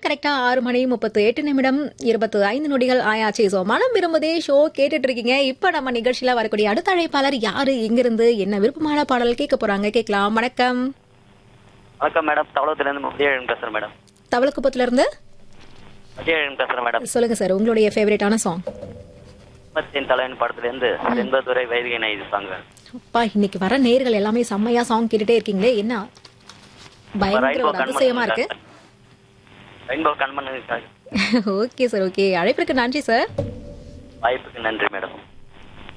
கரெக்டா ஆறு மணி முப்பத்து எட்டு நிமிடம் இருபத்து ஐந்து நொடிகள் ஆயாச்சு ஸோ மனம் விரும்புதே ஷோ கேட்டுட்டு இருக்கீங்க இப்ப நம்ம நிகழ்ச்சியில வரக்கூடிய அடுத்த அழைப்பாளர் யாரு எங்கிருந்து என்ன விருப்பமான பாடல் கேட்க போறாங்க கேட்கலாம் வணக்கம் வணக்கம் மேடம் தவளத்துலேருந்து மதியழகன் பேசுகிறேன் மேடம் தவளக்குப்பத்துல இருந்து மதியழகன் பேசுகிறேன் மேடம் சொல்லுங்க சார் உங்களுடைய ஃபேவரட்டான சாங் குடும்பத்தின் தலைவன் படத்துலேருந்து செண்பதுரை வைதிகை நைது சாங்க அப்பா இன்னைக்கு வர நேர்கள் எல்லாமே செம்மையா சாங் கேட்டுட்டே இருக்கீங்களே என்ன பயங்கர ஒரு அதிசயமா இருக்கு ரெயின்போ கண்மனுக்காக ஓகே சார் ஓகே அழைப்பிற்கு நன்றி சார் வாய்ப்புக்கு நன்றி மேடம்